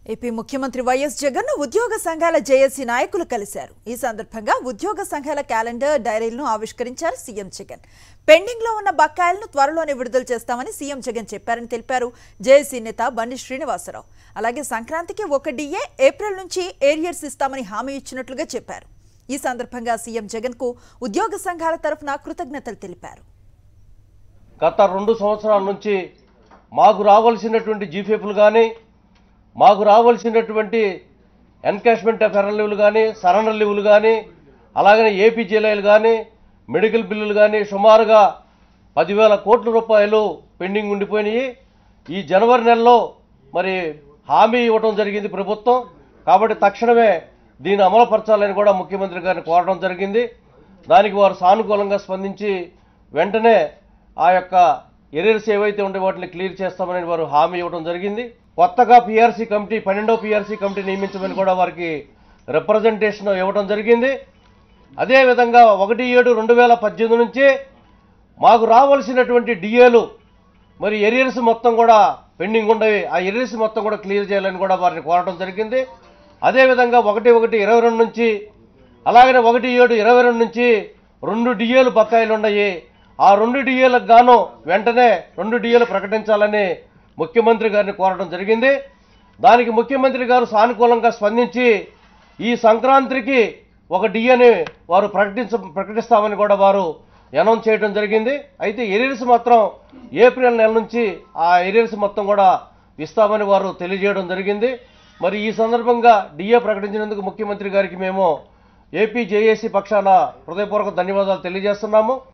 AP ముఖ్యమంత్రి YS Jagan ఉద్యోగ సంఘాల జేఏసీ నాయకులు కలిశారు ఈ సందర్భంగా ఉద్యోగ సంఘాల క్యాలెండర్ డైరీలను ఆవిష్కరించారు సీఎం జగన్ పెండింగ్ లో ఉన్న బకాయిలను త్వరలోనే విడుదల చేస్తామని సీఎం జగన్ చెప్పారని తెలిపారు జేఏసీ నేత బండి శ్రీనివాసరావు అలాగే సంక్రాంతికి ఒక డిఏ ఏప్రిల్ నుంచి ఏరియర్స్ ఇస్తామని హామీ ఇచ్చినట్లుగా చెప్పారు ఈ సందర్భంగా సీఎం జగన్ కు ఉద్యోగ సంఘాల తరఫున కృతజ్ఞతలు తెలిపారు గత రెండు సంవత్సరాల నుంచి మాకు రావాల్సినటువంటి జీఫీఎఫ్లు కానీ మాకు రావాల్సినటువంటి ఎన్కాష్మెంట్ ఎఫ్ఆర్ఎల్ లీవులు కానీ సరెండర్ లీవులు కానీ అలాగనే ఏపీ జిల్లాలు కానీ మెడికల్ బిల్లులు కానీ సుమారుగా పదివేల కోట్ల రూపాయలు పెండింగ్ ఉండిపోయినాయి ఈ జనవరి నెలలో మరి హామీ ఇవ్వడం జరిగింది ప్రభుత్వం కాబట్టి తక్షణమే దీన్ని అమలుపరచాలని కూడా ముఖ్యమంత్రి గారిని కోరడం జరిగింది దానికి వారు సానుకూలంగా స్పందించి వెంటనే ఆ యొక్క ఎరియర్స్ ఏవైతే ఉంటే వాటిని క్లియర్ చేస్తామని వారు హామీ ఇవ్వడం జరిగింది కొత్తగా పిఆర్సీ కమిటీ పన్నెండో పిఆర్సీ కమిటీ నియమించమని కూడా వారికి రిప్రజెంటేషన్ ఇవ్వడం జరిగింది అదేవిధంగా ఒకటి ఏడు రెండు వేల పద్దెనిమిది నుంచి మాకు రావాల్సినటువంటి డిఏలు మరి ఎరియర్స్ మొత్తం కూడా పెండింగ్ ఉండవి ఆ ఎరియర్స్ మొత్తం కూడా క్లియర్ చేయాలని కూడా వారిని కోరడం జరిగింది అదేవిధంగా ఒకటి ఒకటి ఇరవై రెండు నుంచి అలాగనే ఒకటి ఏడు ఇరవై రెండు నుంచి రెండు డిఏలు బకాయిలు ఉన్నాయి ఆ రెండు డిఏలకు గాను వెంటనే రెండు డిఏలు ప్రకటించాలని ముఖ్యమంత్రి గారిని కోరడం జరిగింది దానికి ముఖ్యమంత్రి గారు సానుకూలంగా స్పందించి ఈ సంక్రాంతికి ఒక డిఏని వారు ప్రకటించ ప్రకటిస్తామని కూడా వారు అనౌన్స్ చేయడం జరిగింది అయితే ఎరియర్స్ మాత్రం ఏప్రిల్ నెల నుంచి ఆ ఎరియర్స్ మొత్తం కూడా ఇస్తామని వారు తెలియజేయడం జరిగింది మరి ఈ సందర్భంగా డిఏ ప్రకటించినందుకు ముఖ్యమంత్రి గారికి మేము ఏపీ జేఏసీ పక్షాన హృదయపూర్వక ధన్యవాదాలు తెలియజేస్తున్నాము